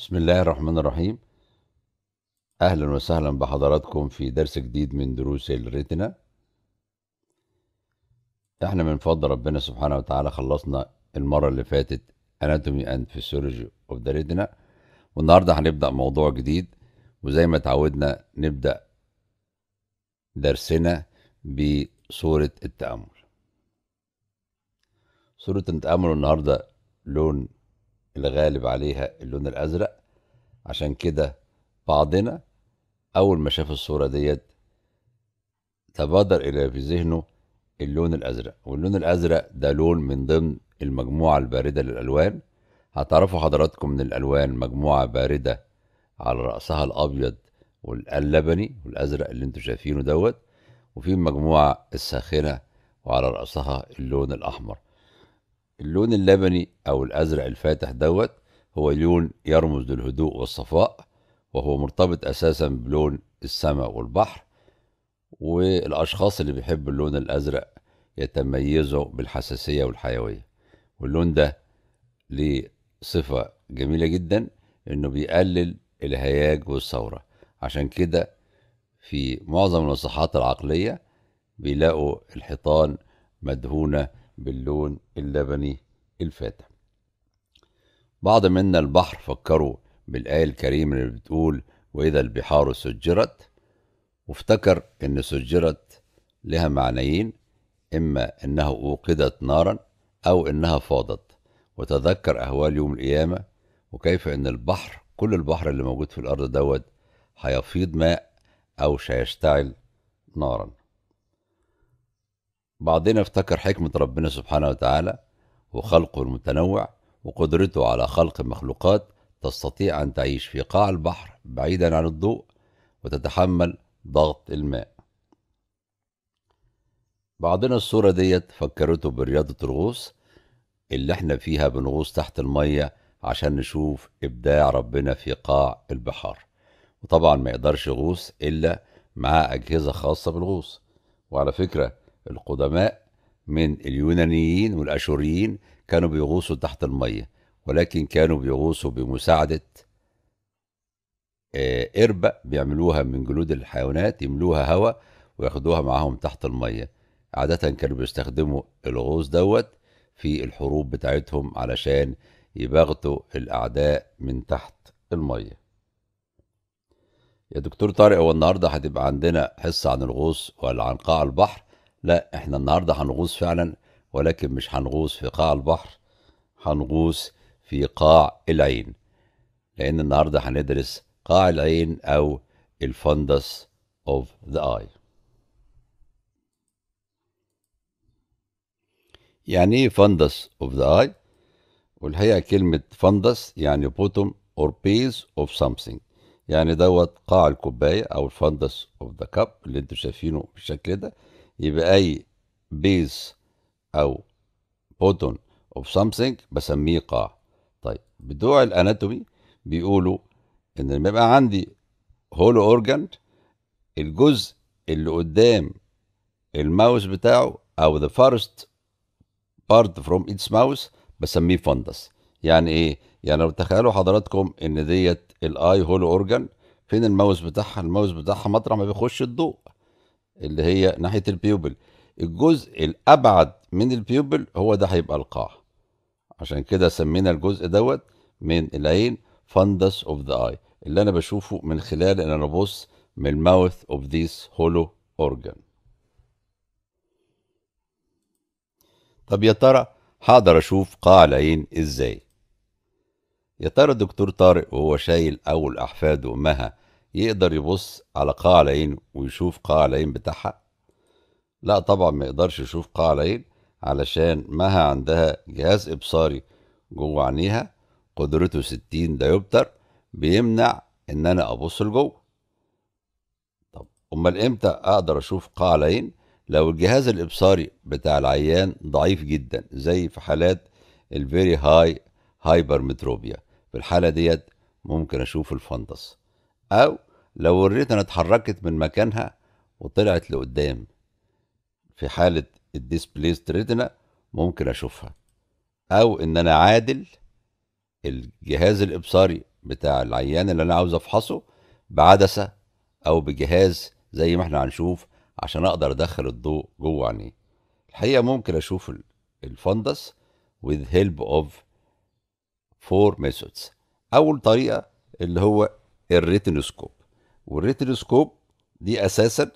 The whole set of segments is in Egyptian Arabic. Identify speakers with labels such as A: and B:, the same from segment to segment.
A: بسم الله الرحمن الرحيم أهلا وسهلا بحضراتكم في درس جديد من دروس الريتنا احنا من فضل ربنا سبحانه وتعالى خلصنا المرة اللي فاتت Anatomy and Physiology of the Retina والنهاردة هنبدأ موضوع جديد وزي ما اتعودنا نبدأ درسنا بصورة التأمل صورة التأمل النهاردة لون الغالب عليها اللون الأزرق عشان كده بعضنا أول ما شاف الصورة ديت تبادر إلى في ذهنه اللون الأزرق واللون الأزرق ده لون من ضمن المجموعة الباردة للألوان هتعرفوا حضراتكم من الألوان مجموعة باردة على رأسها الأبيض واللبني والأزرق اللي انتوا شايفينه دوت وفي مجموعة الساخنة وعلى رأسها اللون الأحمر اللون اللبني أو الأزرق الفاتح دوت هو لون يرمز للهدوء والصفاء وهو مرتبط أساسا بلون السماء والبحر والأشخاص اللي بيحبوا اللون الأزرق يتميزوا بالحساسية والحيوية واللون ده ليه صفة جميلة جدا إنه بيقلل الهياج والثورة عشان كده في معظم النصيحات العقلية بيلاقوا الحيطان مدهونة باللون اللبني الفاتح بعض منا البحر فكروا بالآية الكريمة اللي بتقول وإذا البحار سجرت وافتكر إن سجرت لها معنيين إما إنها أوقدت نارا أو إنها فاضت وتذكر أهوال يوم القيامة وكيف إن البحر كل البحر اللي موجود في الأرض دوت هيفيض ماء أو سيشتعل نارا بعضنا افتكر حكمة ربنا سبحانه وتعالى وخلقه المتنوع وقدرته على خلق مخلوقات تستطيع أن تعيش في قاع البحر بعيدا عن الضوء وتتحمل ضغط الماء بعضنا الصورة ديت فكرته برياضة الغوص اللي احنا فيها بنغوص تحت المية عشان نشوف إبداع ربنا في قاع البحار وطبعا ما يقدرش يغوص إلا مع أجهزة خاصة بالغوص وعلى فكرة القدماء من اليونانيين والأشوريين كانوا بيغوصوا تحت المية ولكن كانوا بيغوصوا بمساعدة قربة بيعملوها من جلود الحيوانات يملوها هواء وياخدوها معاهم تحت المية عادة كانوا بيستخدموا الغوص دوت في الحروب بتاعتهم علشان يبغتوا الأعداء من تحت المية يا دكتور طارق هو النهاردة هتبقى عندنا حصة عن الغوص ولا عن قاع البحر لا احنا النهاردة هنغوص فعلا ولكن مش هنغوص في قاع البحر هنغوص في قاع العين لأن النهاردة هندرس قاع العين أو الفندس of the eye يعني ايه فندس of the eye والحقيقة كلمة فندس يعني bottom or base of something يعني دوت قاع الكوباية أو الفندس of the cup اللي انتوا شايفينه بالشكل ده يبقى أي base أو bottom of something بسميه قاع طيب بتوع الاناتومي بيقولوا ان لما يبقى عندي هولو اورجان الجزء اللي قدام الماوس بتاعه او the first part from its mouse بسميه فندس يعني ايه يعني لو تخيلوا حضراتكم ان ديت الاي هولو اورجان فين الماوس بتاعها الماوس بتاعها مطرح ما بيخش الضوء اللي هي ناحيه البيوبل الجزء الابعد من البيوبل هو ده هيبقى القاع عشان كده سمينا الجزء دوت من العين فندس اوف ذا اي اللي انا بشوفه من خلال ان انا ببص من الماوث اوف ذيس هولو اورجان طب يا ترى هقدر اشوف قاع العين ازاي يا ترى الدكتور طارق وهو شايل اول احفاد امها يقدر يبص على قاع العين ويشوف قاع العين بتاعها لا طبعا ما يقدرش يشوف قاع العين علشان مها عندها جهاز ابصاري جوه عينيها قدرته 60 ديوبتر بيمنع ان انا ابص لجوه طب امال امتى اقدر اشوف قاع العين لو الجهاز الابصاري بتاع العيان ضعيف جدا زي في حالات الفيري هاي هايبرمتروبيا في الحاله ديت ممكن اشوف الفندس او لو الريتنا اتحركت من مكانها وطلعت لقدام في حاله الديسبليست ريتنا ممكن اشوفها او ان انا عادل الجهاز الابصاري بتاع العيان اللي انا عاوز افحصه بعدسه او بجهاز زي ما احنا هنشوف عشان اقدر ادخل الضوء جوه عينيه الحقيقه ممكن اشوف ال- الفندس with help of four methods اول طريقه اللي هو الريتينوسكوب والريتينوسكوب دي اساسا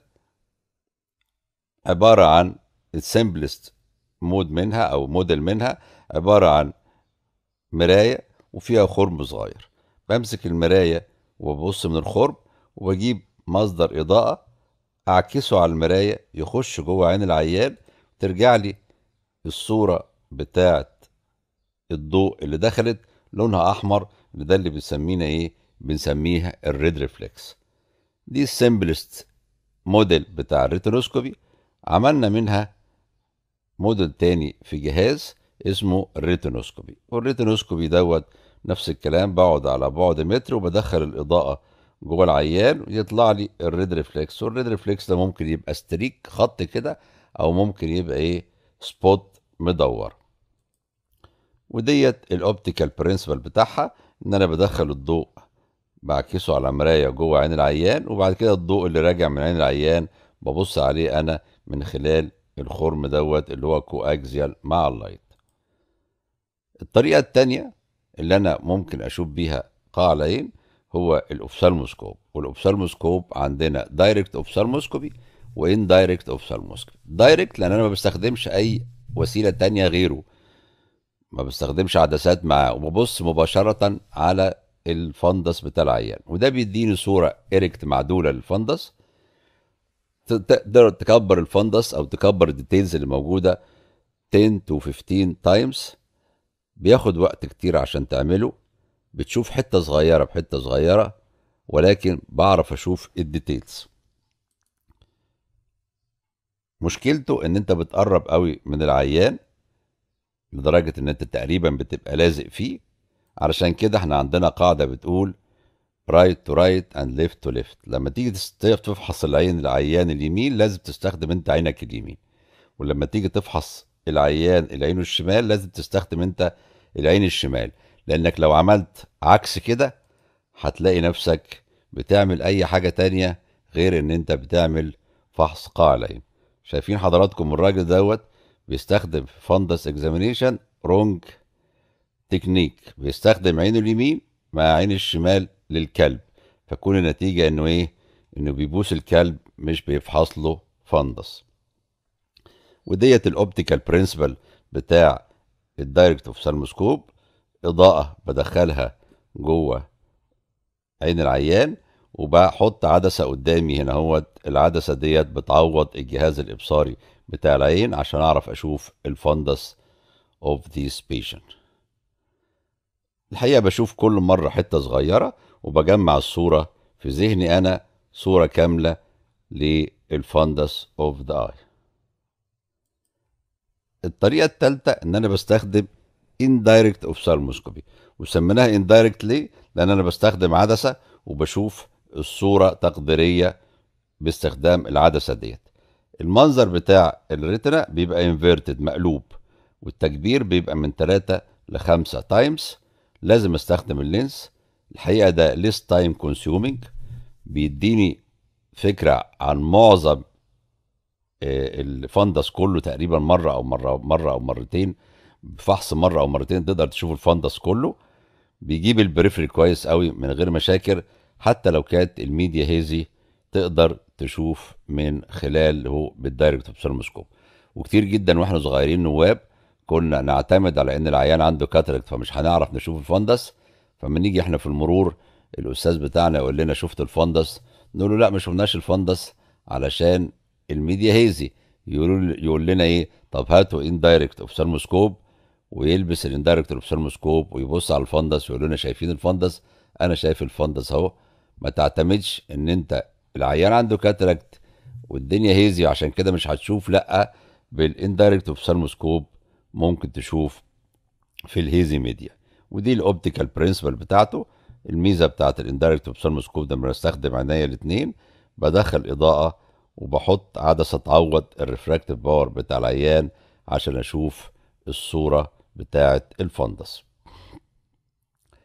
A: عباره عن السمبلست مود منها او موديل منها عباره عن مرايه وفيها خرم صغير بمسك المرايه وببص من الخرم وبجيب مصدر اضاءه اعكسه على المرايه يخش جوه عين العيان ترجع لي الصوره بتاعت الضوء اللي دخلت لونها احمر ده اللي بنسمينا ايه بنسميها الريد ريفلكس دي السمبلست موديل بتاع الريتينوسكوبي عملنا منها موديل تاني في جهاز اسمه الريتينوسكوبي والريتينوسكوبي دوت نفس الكلام بقعد على بعد متر وبدخل الاضاءه جوه العيان ويطلع لي الريد ريفلكس والريد ريفلكس ده ممكن يبقى ستريك خط كده او ممكن يبقى ايه سبوت مدور وديت الاوبتيكال برنسبل بتاعها ان انا بدخل الضوء بعكسه على مرايه جوه عين العيان وبعد كده الضوء اللي راجع من عين العيان ببص عليه انا من خلال الخرم دوت اللي هو كواكزيال مع اللايت الطريقه التانية اللي انا ممكن اشوف بيها قاع العين هو الاوفسالموسكوب والاوفسالموسكوب عندنا دايركت اوفسالموسكوبي وان دايركت اوفسالموسكوبي دايركت لان انا ما بستخدمش اي وسيله تانية غيره ما بستخدمش عدسات معاه وببص مباشره على الفندس بتاع العيان وده بيديني صوره اريكت معدوله للفندس ت- تقدر تكبر الفندس او تكبر الديتيلز اللي موجوده 10 to 15 تايمز بياخد وقت كتير عشان تعمله بتشوف حته صغيره بحته صغيره ولكن بعرف اشوف الديتيلز مشكلته ان انت بتقرب قوي من العيان لدرجه ان انت تقريبا بتبقى لازق فيه علشان كده احنا عندنا قاعده بتقول رايت تو رايت اند ليفت تو ليفت لما تيجي تست- تفحص العين العيان اليمين لازم تستخدم انت عينك اليمين ولما تيجي تفحص العيان العين الشمال لازم تستخدم انت العين الشمال لانك لو عملت عكس كده هتلاقي نفسك بتعمل اي حاجة تانية غير ان انت بتعمل فحص قاع العين شايفين حضراتكم الراجل دوت بيستخدم فندس اكزامينيشن رونج تكنيك بيستخدم عينه اليمين مع عين الشمال للكلب فكون النتيجة انه ايه انه بيبوس الكلب مش بيفحص له فندس وديت الاوبتيكال برنسبل بتاع الدايركت اوفسالموسكوب اضاءة بدخلها جوه عين العيان وبحط عدسة قدامي هنا اهوت العدسة ديت بتعوض الجهاز الإبصاري بتاع العين عشان أعرف أشوف الفندس of this patient الحقيقة بشوف كل مرة حتة صغيرة وبجمع الصورة في ذهني أنا صورة كاملة للفندس of the eye الطريقة الثالثة إن أنا بستخدم indirect ophthalmoscopy وسميناها indirect ليه؟ لأن أنا بستخدم عدسة وبشوف الصورة تقديرية باستخدام العدسة ديت المنظر بتاع الريتنا بيبقى انفيرتد مقلوب والتكبير بيبقى من 3 ل 5 تايمز لازم استخدم اللينس الحقيقة ده ليس تايم كونسيومينج بيديني فكرة عن معظم آه، الفندس كله تقريبا مرة أو مرة مرة أو مرتين بفحص مرة أو مرتين تقدر تشوف الفندس كله بيجيب البريفري كويس قوي من غير مشاكل حتى لو كانت الميديا هيزي تقدر تشوف من خلال هو بالدايركت اوبسالموسكوب وكتير جدا واحنا صغيرين نواب كنا نعتمد على ان العيان عنده كاتراكت فمش هنعرف نشوف الفندس فما نيجي احنا في المرور الاستاذ بتاعنا يقول لنا شفت الفندس نقول له لا ما شفناش الفندس علشان الميديا هيزي يقول يقول لنا ايه طب هاتوا اندايركت اوبسالموسكوب ويلبس الاندايركت اوبسالموسكوب ويبص على الفندس ويقول لنا شايفين الفندس انا شايف الفندس اهو ما تعتمدش ان انت العيان عنده كاتراكت والدنيا هيزي عشان كده مش هتشوف لا بالاندايركت اوبسالموسكوب ممكن تشوف في الهيزي ميديا ودي الاوبتيكال برنسبل بتاعته الميزه بتاعت الاندايركت اوبسالموسكوب ده لما بستخدم عينيا الاثنين بدخل اضاءه وبحط عدسه تعوض الريفراكتيف باور بتاع العيان عشان اشوف الصوره بتاعت الفندس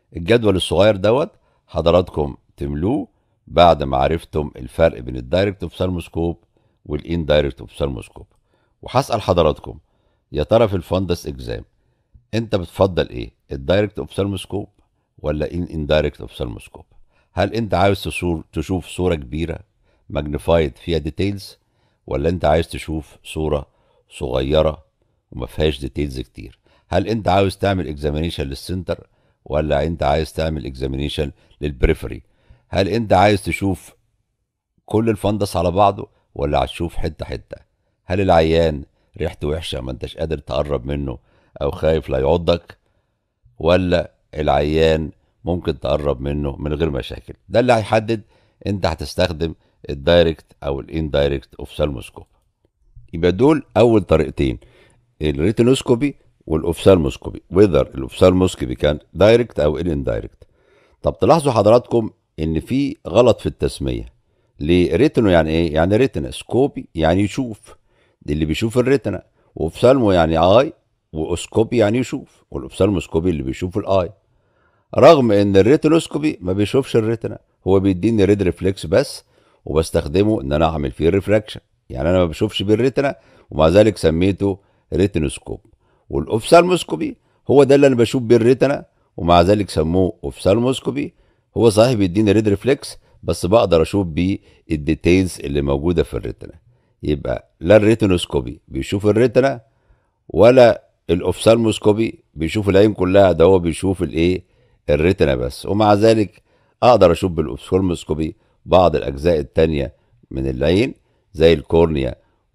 A: الجدول الصغير دوت حضراتكم تملوه بعد ما عرفتم الفرق بين الدايركت اوفثالموسكوب والاندايركت اوفثالموسكوب وهسال حضراتكم يا ترى في الفندس اكزام انت بتفضل ايه الدايركت اوفثالموسكوب ولا ان اندايركت اوفثالموسكوب هل انت عاوز تصور تشوف صوره كبيره ماجنيفايد فيها ديتيلز ولا انت عايز تشوف صوره صغيره وما فيهاش ديتيلز كتير هل انت عاوز تعمل اكزامينيشن للسنتر ولا انت عايز تعمل اكزامينيشن للبريفري هل انت عايز تشوف كل الفندس على بعضه ولا هتشوف حته حته هل العيان ريحته وحشه ما انتش قادر تقرب منه او خايف لا يعضك ولا العيان ممكن تقرب منه من غير مشاكل ده اللي هيحدد انت هتستخدم الدايركت او الاندايركت اوفثالموسكوب يبقى دول اول طريقتين الريتينوسكوبي والاوفثالموسكوبي وذر الاوفثالموسكوبي كان دايركت او الاندايركت طب تلاحظوا حضراتكم ان في غلط في التسميه ليه ريتينو يعني ايه يعني ريتنا سكوبي يعني يشوف دي اللي بيشوف الريتنا واوفثالمو يعني اي واسكوبي يعني يشوف والاوفثالموسكوبي اللي بيشوف الاي رغم ان الريتينوسكوبي ما بيشوفش الريتنا هو بيديني ريد ريفلكس بس وبستخدمه ان انا اعمل فيه ريفراكشن يعني انا ما بشوفش بالريتنا ومع ذلك سميته ريتينوسكوب والاوفثالموسكوبي هو ده اللي انا بشوف بيه الريتنا ومع ذلك سموه اوفثالموسكوبي هو صحيح بيديني ريد ريفلكس بس بقدر اشوف بيه الديتيلز اللي موجوده في الريتنا يبقى لا الريتينوسكوبي بيشوف الريتنا ولا الاوفثالموسكوبي بيشوف العين كلها ده هو بيشوف الايه الريتنا بس ومع ذلك اقدر اشوف بالاوفثالموسكوبي بعض الاجزاء التانية من العين زي الكورنيا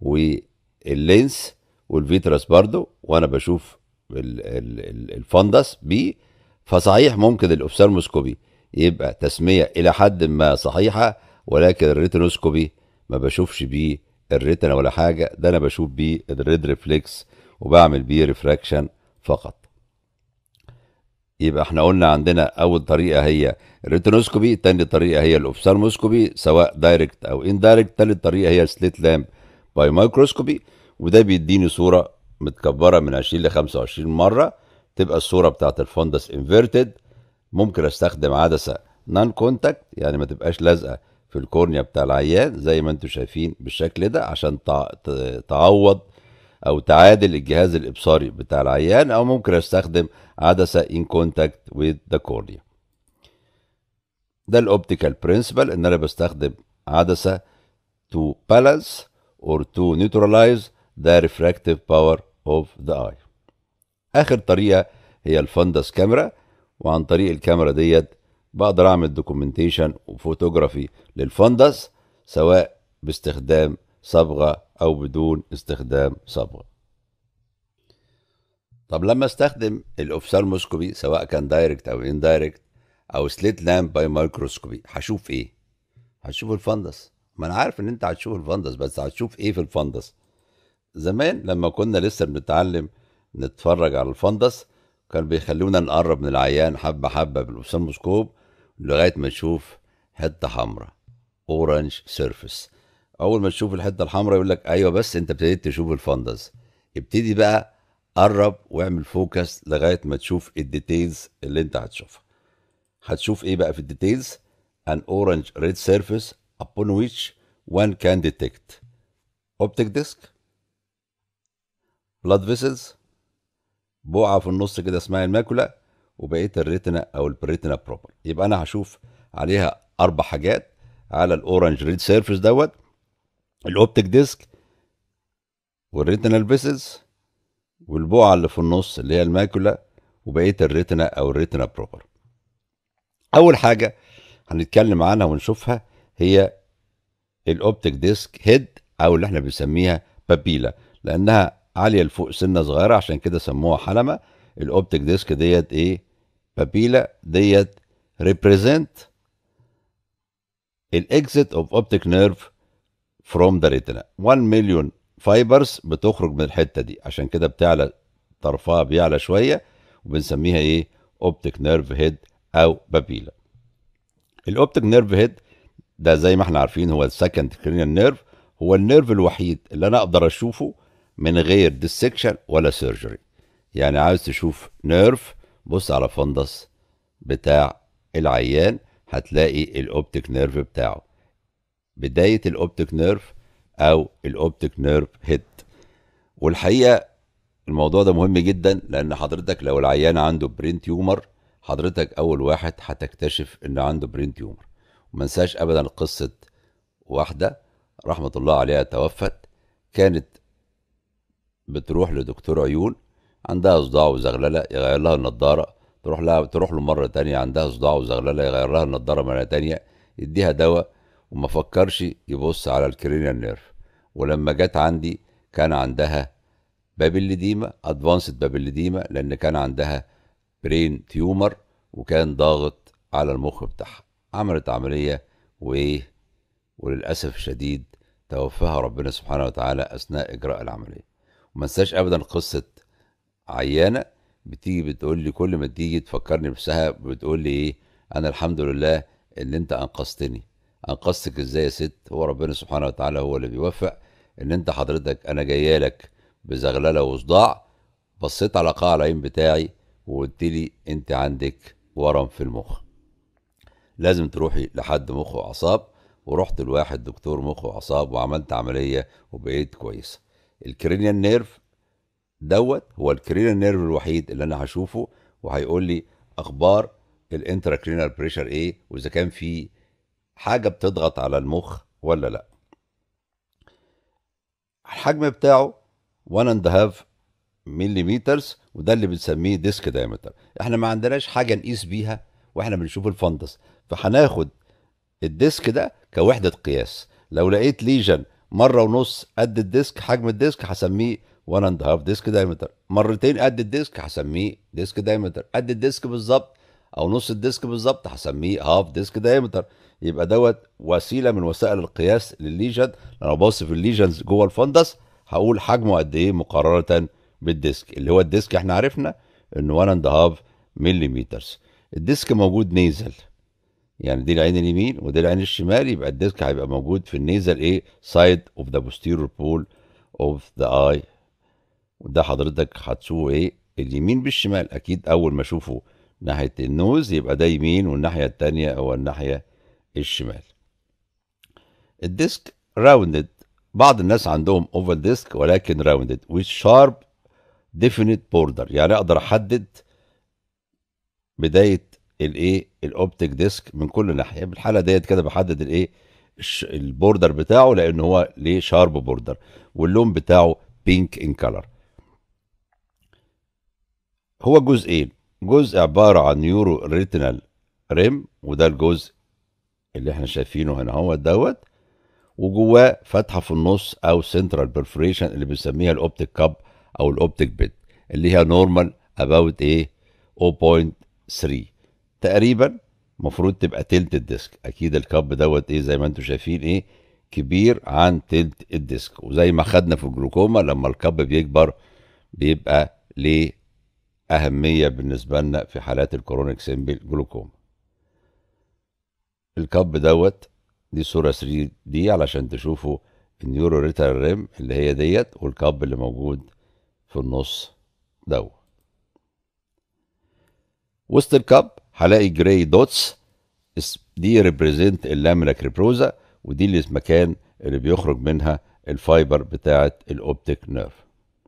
A: واللينس والفيترس برضو وانا بشوف ال- ال- ال- الفندس بيه فصحيح ممكن الاوفثالموسكوبي يبقى تسمية الى حد ما صحيحة ولكن الريتينوسكوبي ما بشوفش بيه الريتنا ولا حاجة ده انا بشوف بيه الريد ريفلكس وبعمل بيه ريفراكشن فقط يبقى احنا قلنا عندنا اول طريقه هي الريتينوسكوبي تاني طريقه هي الاوفثالموسكوبي سواء دايركت او اندايركت تالت طريقه هي سليت لامب باي مايكروسكوبي وده بيديني صوره متكبره من 20 ل 25 مره تبقى الصوره بتاعت الفندس انفيرتد ممكن استخدم عدسه نان كونتاكت يعني ما تبقاش لازقه في الكورنيا بتاع العيان زي ما انتم شايفين بالشكل ده عشان تع- ت- تعوض او تعادل الجهاز الابصاري بتاع العيان او ممكن استخدم عدسه ان كونتاكت وذ ذا كورنيا ده الاوبتيكال برنسبل ان انا بستخدم عدسه to balance or to neutralize the refractive power of the eye اخر طريقه هي الفندس كاميرا وعن طريق الكاميرا ديت بقدر اعمل دوكيومنتيشن وفوتوغرافي للفندس سواء باستخدام صبغه او بدون استخدام صبغه طب لما استخدم الاوفثالموسكوبي سواء كان دايركت او اندايركت او سليت لامب باي مايكروسكوبي هشوف ايه هتشوف الفندس ما انا عارف ان انت هتشوف الفندس بس هتشوف ايه في الفندس زمان لما كنا لسه بنتعلم نتفرج على الفندس كان بيخلونا نقرب من العيان حبه حبه بالاوفثالموسكوب لغايه ما نشوف حته حمراء اورنج سيرفيس اول ما تشوف الحته الحمراء يقول لك ايوه بس انت ابتديت تشوف الفندس ابتدي بقى قرب واعمل فوكس لغايه ما تشوف الديتيلز اللي انت هتشوفها هتشوف ايه بقى في الديتيلز an orange red surface upon which one can detect optic disc blood vessels بقعة في النص كده اسمها الماكولا وبقية الريتنا او البريتنا بروبر يبقى انا هشوف عليها اربع حاجات على الاورنج ريد سيرفيس دوت الاوبتيك ديسك والريتنال فيسلز والبقعة اللي في النص اللي هي الماكولا وبقية الريتنا او الريتنا بروبر اول حاجة هنتكلم عنها ونشوفها هي الاوبتيك ديسك هيد او اللي احنا بنسميها بابيلا لانها عاليه لفوق سنه صغيره عشان كده سموها حلمه الاوبتيك ديسك ديت ايه بابيلا ديت ريبريزنت الاكزيت اوف اوبتيك نيرف فروم ذا ريتنا 1 مليون فايبرز بتخرج من الحته دي عشان كده بتعلى طرفها بيعلى شويه وبنسميها ايه اوبتيك نيرف هيد او بابيلا الاوبتيك نيرف هيد ده زي ما احنا عارفين هو السكند كرينيال نيرف هو النيرف الوحيد اللي انا اقدر اشوفه من غير ديسكشن ولا سيرجري يعني عاوز تشوف نيرف بص على فندس بتاع العيان هتلاقي الاوبتيك نيرف بتاعه بداية الاوبتيك نيرف او الاوبتيك نيرف هيد والحقيقة الموضوع ده مهم جدا لان حضرتك لو العيان عنده برين تيومر حضرتك اول واحد هتكتشف ان عنده برين تيومر وما ننساش ابدا قصة واحدة رحمة الله عليها توفت كانت بتروح لدكتور عيون عندها صداع وزغلله يغير لها النضاره تروح لها تروح له مره تانية عندها صداع وزغلله يغير لها النضاره مره تانية يديها دواء وما فكرش يبص على الكرينيال نيرف ولما جت عندي كان عندها بابلديما ادفانسد بابلديما لان كان عندها برين تيومر وكان ضاغط على المخ بتاعها عملت عمليه وايه وللاسف الشديد توفاها ربنا سبحانه وتعالى اثناء اجراء العمليه وما انساش ابدا قصه عيانه بتيجي بتقول لي كل ما تيجي تفكرني بنفسها بتقول لي ايه انا الحمد لله ان انت انقذتني انقذتك ازاي يا ست هو ربنا سبحانه وتعالى هو اللي بيوفق ان انت حضرتك انا جايه لك بزغلله وصداع بصيت على قاع العين بتاعي وقلت لي انت عندك ورم في المخ لازم تروحي لحد مخ واعصاب ورحت لواحد دكتور مخ واعصاب وعملت عمليه وبقيت كويسه الكرينيال نيرف دوت هو الكرينيال نيرف الوحيد اللي انا هشوفه وهيقول لي اخبار الانتراكرينال بريشر ايه واذا كان في حاجه بتضغط على المخ ولا لا الحجم بتاعه 1 اند هاف مليمترز وده اللي بنسميه ديسك دايمتر احنا ما عندناش حاجه نقيس بيها واحنا بنشوف الفندس فهناخد الديسك ده كوحده قياس لو لقيت ليجن مره ونص قد الديسك حجم الديسك هسميه 1 اند هاف ديسك دايمتر مرتين قد الديسك هسميه ديسك دايمتر قد الديسك بالظبط او نص الديسك بالظبط هسميه هاف ديسك دايمتر يبقى دوت وسيله من وسائل القياس للليجن لما ببص في الليجنز جوه الفندس هقول حجمه قد ايه مقارنه بالديسك اللي هو الديسك احنا عرفنا انه 1 اند هاف مليمترز الديسك موجود نيزل يعني دي العين اليمين ودي العين الشمال يبقى الديسك هيبقى موجود في النيزل ايه سايد اوف ذا posterior pole اوف ذا اي وده حضرتك هتشوفه ايه اليمين بالشمال اكيد اول ما اشوفه ناحيه النوز يبقى ده يمين والناحيه التانية هو الناحيه الشمال الديسك راوندد بعض الناس عندهم اوفال ديسك ولكن راوندد with sharp definite border يعني اقدر احدد بدايه الايه الاوبتيك ديسك من كل ناحيه بالحاله ديت كده بحدد الايه الش- البوردر بتاعه لان هو ليه شارب بوردر واللون بتاعه بينك ان كلر هو جزئين جزء عباره عن نيورو ريتينال ريم وده الجزء اللي احنا شايفينه هنا هو دوت وجواه فتحه في النص او سنترال بيرفوريشن اللي بنسميها الاوبتيك كاب او الاوبتيك بيد اللي هي نورمال اباوت ايه 0.3 تقريبا المفروض تبقى تلت الديسك اكيد الكاب دوت ايه زي ما انتم شايفين ايه كبير عن تلت الديسك وزي ما خدنا في الجلوكوما لما الكاب بيكبر بيبقى ليه اهميه بالنسبه لنا في حالات الكرونيك سيمبل جلوكوما الكاب دوت دي صوره 3 دي علشان تشوفوا النيورو ريتال ريم اللي هي ديت والكاب اللي موجود في النص دوت وسط الكاب هلاقي جراي دوتس اس- دي ريبريزنت اللامينا كريبروزا ودي اللي المكان اللي بيخرج منها الفايبر بتاعه الاوبتيك نيرف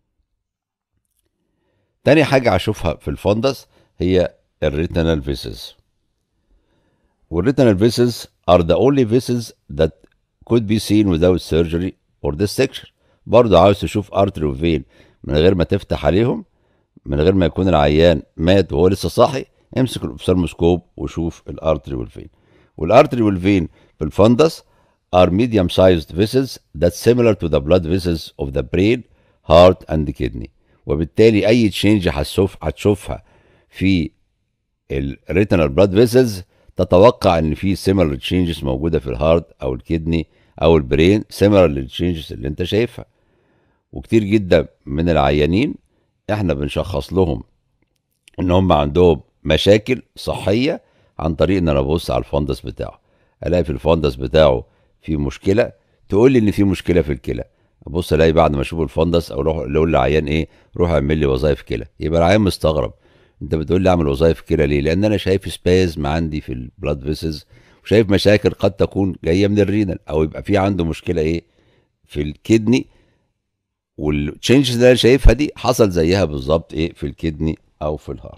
A: تاني حاجة هشوفها في الفندس هي الريتينال فيسز والريتينال فيسز are the only vessels that could be seen without surgery or dissection برضه عاوز تشوف ارتري وفين من غير ما تفتح عليهم من غير ما يكون العيان مات وهو لسه صاحي امسك الابسرموسكوب وشوف الارتري والفين والارتري والفين في الفندس are medium sized vessels that similar to the blood vessels of the brain, heart and kidney وبالتالي اي تشينج هتشوف هتشوفها في الريتينال بلاد فيسلز تتوقع ان في سيميلر تشينجز موجوده في الهارت او الكدني او البرين سيميلر للتشينجز اللي انت شايفها وكتير جدا من العيانين احنا بنشخص لهم ان هم عندهم مشاكل صحيه عن طريق ان انا ابص على الفندس بتاعه الاقي في الفندس بتاعه في مشكله تقول لي ان في مشكله في الكلى ابص الاقي بعد ما اشوف الفندس او اروح اقول للعيان ايه روح اعمل لي وظائف كلى يبقى العيان مستغرب انت بتقول لي اعمل وظائف كده ليه لان انا شايف سبازم عندي في البلاد فيسز وشايف مشاكل قد تكون جايه من الرينال او يبقى في عنده مشكله ايه في الكدني والتشينجز اللي انا شايفها دي حصل زيها بالظبط ايه في الكدني او في الهارت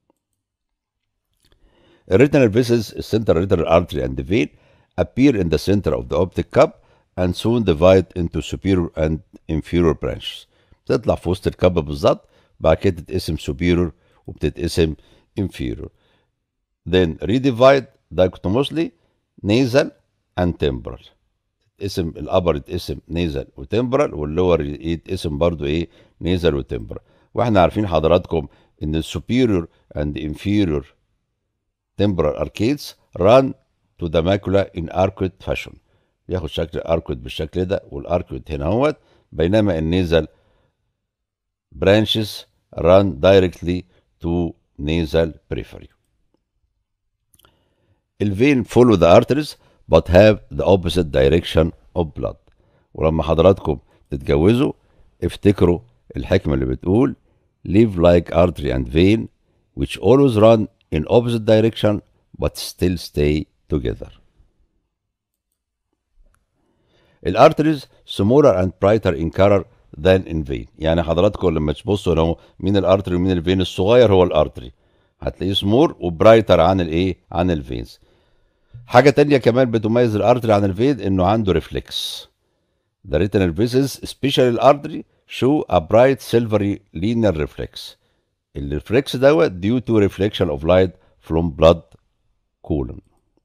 A: الريتنال فيسز السنتر ريتنال ارتري اند فين appear in the center of the optic cup and soon divide into superior and inferior branches بتطلع في وسط الكب بالظبط بعد كده تتقسم superior وبتتقسم inferior then redivide dichotomously nasal and temporal اسم الابر يتقسم نيزل وتمبرال واللور يتقسم برضو ايه نيزل وتمبرال واحنا عارفين حضراتكم ان السوبيريور اند انفيريور temporal arcades run to the macula in arcuate fashion بياخد شكل اركوت بالشكل ده والاركوت هنا اهوت بينما النيزل branches run directly to nasal periphery الفين follow the arteries but have the opposite direction of blood ولما حضراتكم تتجوزوا افتكروا الحكمة اللي بتقول live like artery and vein which always run in opposite direction but still stay together الارتريز smaller and brighter in color than in vein يعني حضراتكم لما تبصوا هنا مين الارتري ومين الفين الصغير هو الارتري هتلاقيه سمور وبرايتر عن الايه عن الفينز حاجة تانية كمان بتميز الارتري عن الفين انه عنده ريفلكس The retinal vessels, especially الارتري, show a bright silvery linear reflex. الريفلكس دوت due to reflection of light from blood column.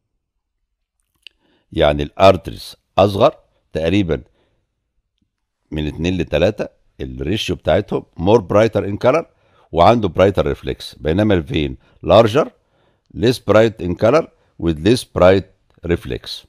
A: يعني الارتريز اصغر تقريبا من 2 ل 3 الريشيو بتاعتهم more brighter in color وعنده brighter reflex بينما الفين larger less bright in color with less bright reflex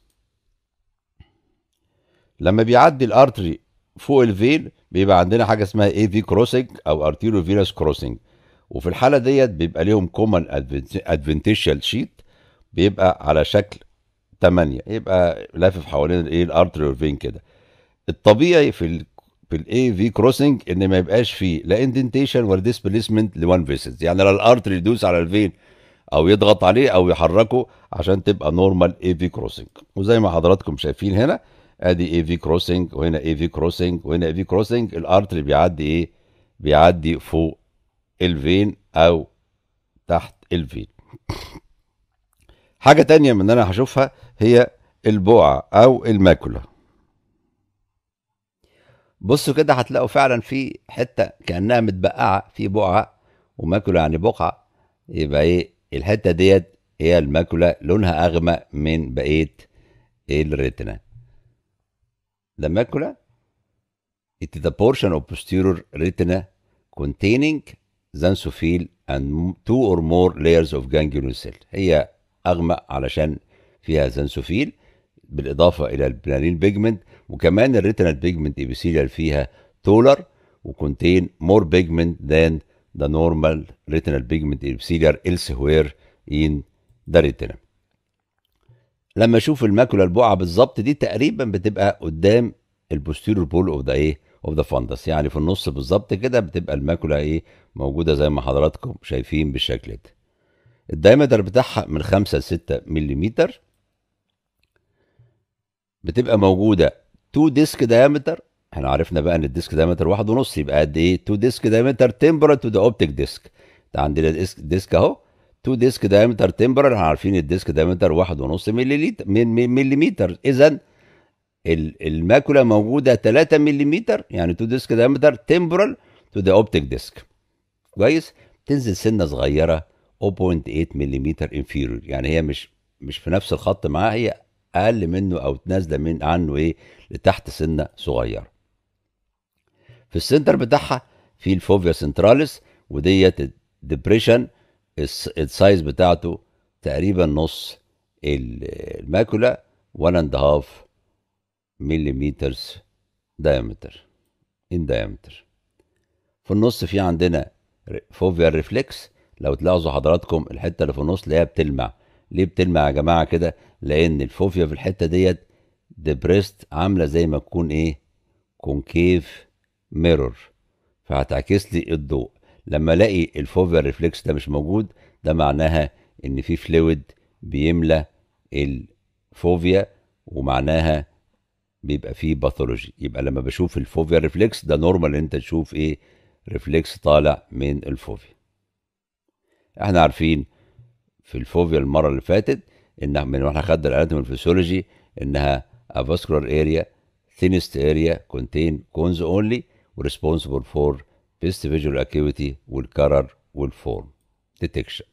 A: لما بيعدي الارتري فوق الفين بيبقى عندنا حاجه اسمها اي في كروسنج او ارتيريو فينوس كروسنج وفي الحاله ديت بيبقى ليهم كومن ادفنتيشال شيت بيبقى على شكل 8 يبقى لافف حوالين الايه الارتري والفين كده الطبيعي في ال في الاي في كروسنج ان ما يبقاش فيه لا اندنتيشن ولا ديسبليسمنت لوان فيسز يعني لا الارتري يدوس على الفين او يضغط عليه او يحركه عشان تبقى نورمال اي في كروسنج وزي ما حضراتكم شايفين هنا ادي اي في كروسنج وهنا اي في كروسنج وهنا اي في كروسنج الارتري بيعدي ايه بيعدي فوق الفين او تحت الفين حاجه تانية من انا هشوفها هي البقعه او الماكولا بصوا كده هتلاقوا فعلا في حته كانها متبقعه في بقعه وماكولا يعني بقعه يبقى ايه الحته ديت هي الماكولا لونها اغمق من بقيه الريتنا The macula it is the portion of posterior retina containing xanthophyll and two or more layers of ganglion cell هي اغمق علشان فيها زنسوفيل بالاضافه الى البلانين بيجمنت وكمان الريتينال بيجمنت ابيثيليال فيها تولر وكونتين مور بيجمنت ذان ذا نورمال ريتينال بيجمنت ابيثيليال elsewhere in the retina لما اشوف الماكولا البقعه بالظبط دي تقريبا بتبقى قدام البوستيرور بول اوف ذا ايه اوف ذا فندس يعني في النص بالظبط كده بتبقى الماكولا ايه موجوده زي ما حضراتكم شايفين بالشكل ده الدايمتر بتاعها من 5 ل 6 ملم بتبقى موجوده 2 ديسك دايمتر احنا عرفنا بقى ان الديسك دايمتر واحد ونص يبقى قد ايه 2 ديسك دايمتر تمبرال تو ذا اوبتيك ديسك ده عندنا ديسك, ديسك اهو 2 ديسك دايمتر تمبرال احنا عارفين الديسك دايمتر واحد ونص مليليتر مليمتر اذا الماكولا موجوده 3 ملم يعني 2 ديسك دايمتر تمبرال تو ذا اوبتيك ديسك كويس تنزل سنه صغيره 0.8 ملم انفيريور يعني هي مش مش في نفس الخط معاه هي اقل منه او نازله من عنه ايه لتحت سنه صغيره في السنتر بتاعها في الفوفيا سنتراليس وديت الدبريشن السايز بتاعته تقريبا نص الماكولا 1 اند هاف مليمترز دايمتر ان دايمتر في النص في عندنا فوفيا ريفلكس لو تلاحظوا حضراتكم الحته اللي في النص اللي هي بتلمع ليه بتلمع يا جماعه كده لان الفوفيا في الحته ديت ديبريست عامله زي ما تكون ايه كونكيف ميرور فهتعكس لي الضوء لما الاقي الفوفيا ريفلكس ده مش موجود ده معناها ان في فلويد بيملى الفوفيا ومعناها بيبقى فيه باثولوجي يبقى لما بشوف الفوفيا ريفلكس ده نورمال ان انت تشوف ايه ريفلكس طالع من الفوفيا احنا عارفين في الفوفيا المره اللي فاتت ان من واحنا خدنا الاناتومي الفسيولوجي انها a vascular area thinnest area contain cones only responsible for best visual acuity والكرر والفورم detection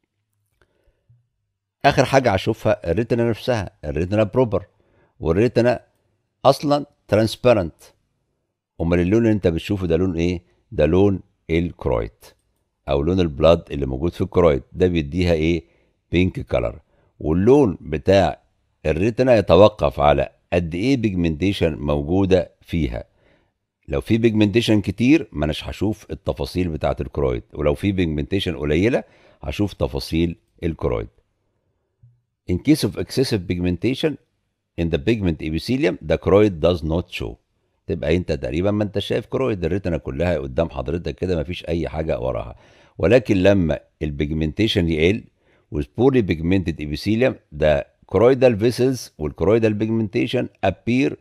A: اخر حاجه هشوفها الريتنا نفسها الريتنا بروبر والريتنا اصلا ترانسبيرنت امال اللون اللي انت بتشوفه ده لون ايه ده لون الكرويد او لون البلاد اللي موجود في الكرويد ده بيديها ايه بينك كلر واللون بتاع الريتنا يتوقف على قد ايه بيجمنتيشن موجوده فيها لو في بيجمنتيشن كتير ما اناش هشوف التفاصيل بتاعه الكرويد ولو في بيجمنتيشن قليله هشوف تفاصيل الكرويد in case of excessive pigmentation in the pigment epithelium the choroid does not show تبقى انت تقريبا ما انت شايف كرويد الريتنا كلها قدام حضرتك كده ما فيش اي حاجه وراها ولكن لما البيجمنتيشن يقل with poorly pigmented epithelium the choroidal vessels والchoroidal pigmentation appear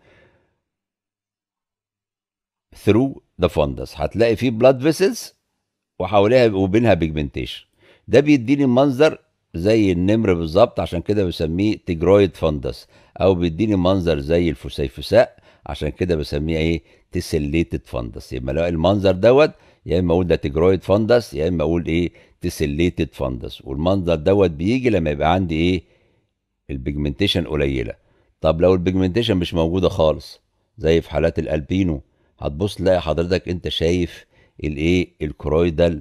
A: through the fundus هتلاقي فيه blood vessels وحواليها وبينها pigmentation ده بيديني منظر زي النمر بالظبط عشان كده بسميه تيجرويد فندس او بيديني منظر زي الفسيفساء عشان كده بسميه ايه تسليتد فندس يبقى لو المنظر دوت يا اما اقول ده تيجرويد فندس يا اما اقول ايه تسليتد فندس والمنظر دوت بيجي لما يبقى عندي ايه البيجمنتيشن قليله طب لو البيجمنتيشن مش موجوده خالص زي في حالات الالبينو هتبص تلاقي حضرتك انت شايف الايه الكرويدال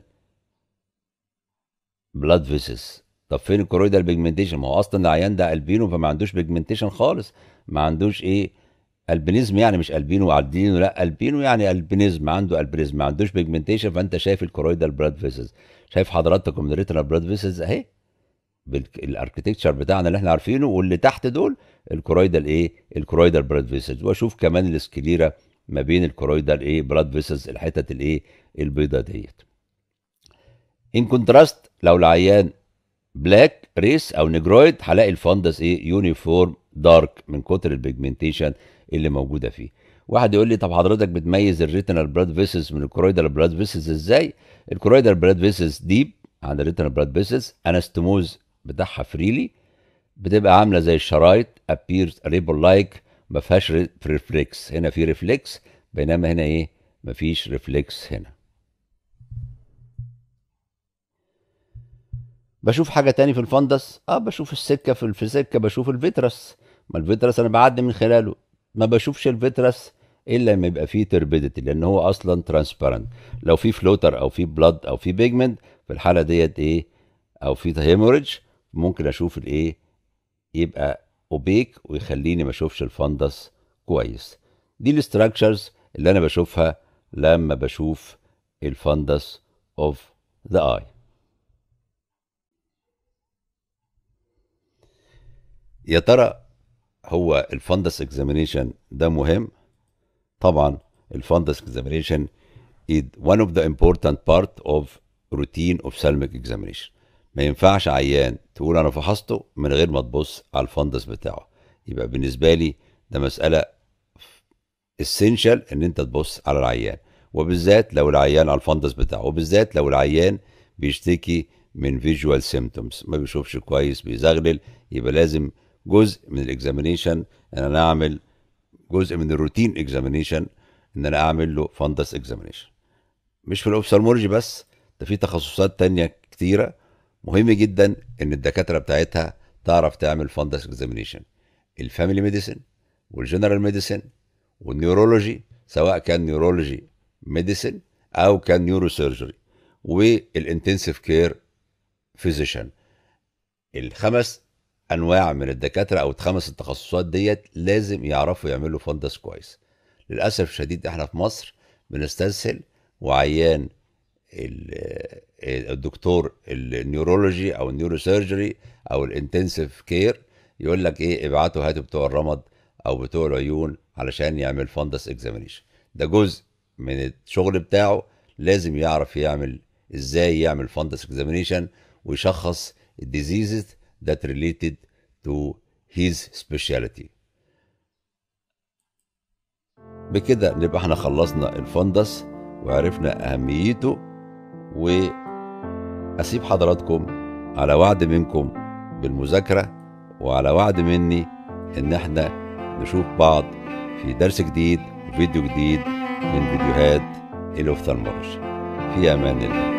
A: بلاد فيسز طب فين الكرويدال بيجمنتيشن ما هو اصلا العيان ده البينو فما عندوش بيجمنتيشن خالص ما عندوش ايه البينيزم يعني مش البينو وعدينو لا البينو يعني البينيزم عنده البينيزم ما عندوش بيجمنتيشن فانت شايف الكرويدال بلاد فيسز شايف حضراتكم من الريتنال بلاد فيسز اهي بالاركتكتشر بتاعنا اللي احنا عارفينه واللي تحت دول الكرويدال ايه الكرويدال بلاد فيسز واشوف كمان السكليرا ما بين الكرويدال ايه بلاد فيسز الحتت الايه البيضه ديت ان كونتراست لو العيان بلاك ريس او نيجرويد هلاقي الفندس ايه يونيفورم دارك من كتر البيجمنتيشن اللي موجوده فيه واحد يقول لي طب حضرتك بتميز الريتنال بلاد فيسز من الكرويدال بلاد فيسز ازاي الكرويدال بلاد فيسز ديب عند الريتنال بلاد فيسز انستموز بتاعها فريلي بتبقى عامله زي الشرايط ابيرز ريبل لايك ما فيهاش ريفلكس هنا في ريفلكس بينما هنا ايه مفيش ريفلكس هنا بشوف حاجه تاني في الفندس اه بشوف السكه في في السكه بشوف الفيترس ما الفيترس انا بعدي من خلاله ما بشوفش الفيترس الا لما يبقى فيه تربيديتي لان هو اصلا ترانسبيرنت لو في فلوتر او في بلاد او في بيجمنت في الحاله ديت ايه او في هيموريدج ممكن اشوف الايه يبقى اوبيك ويخليني ما اشوفش الفندس كويس دي الاستراكشرز اللي انا بشوفها لما بشوف الفندس اوف ذا اي يا ترى هو الفندس اكزامينيشن ده مهم طبعا الفندس اكزامينيشن is one of the important part of routine ophthalmic examination ما ينفعش عيان تقول انا فحصته من غير ما تبص على الفندس بتاعه يبقى بالنسبه لي ده مساله essential ان انت تبص على العيان وبالذات لو العيان على الفندس بتاعه وبالذات لو العيان بيشتكي من فيجوال سيمتومز ما بيشوفش كويس بيزغلل يبقى لازم جزء من الاكزامينيشن ان انا اعمل جزء من الروتين اكزامينيشن ان انا اعمل له فندس اكزامينيشن مش في الاوفثالمولوجي بس ده في تخصصات تانية كتيره مهم جدا ان الدكاتره بتاعتها تعرف تعمل فندس اكزامينيشن الفاميلي ميديسن والجنرال ميديسن والنيورولوجي سواء كان نيورولوجي ميديسن او كان نيورو سيرجري والانتنسيف كير فيزيشن الخمس انواع من الدكاتره او الخمس التخصصات ديت لازم يعرفوا يعملوا فندس كويس للاسف الشديد احنا في مصر بنستسهل وعيان الدكتور النيورولوجي او النيورو سيرجري او الانتنسيف كير يقول لك ايه ابعتوا هاتوا بتوع الرمد او بتوع العيون علشان يعمل فندس اكزامينيشن ده جزء من الشغل بتاعه لازم يعرف يعمل ازاي يعمل فندس اكزامينيشن ويشخص الديزيزز that related to his specialty بكده نبقى احنا خلصنا الفندس وعرفنا اهميته واسيب حضراتكم على وعد منكم بالمذاكره وعلى وعد مني ان احنا نشوف بعض في درس جديد وفيديو جديد من فيديوهات الاوفثالمولوجي في امان الله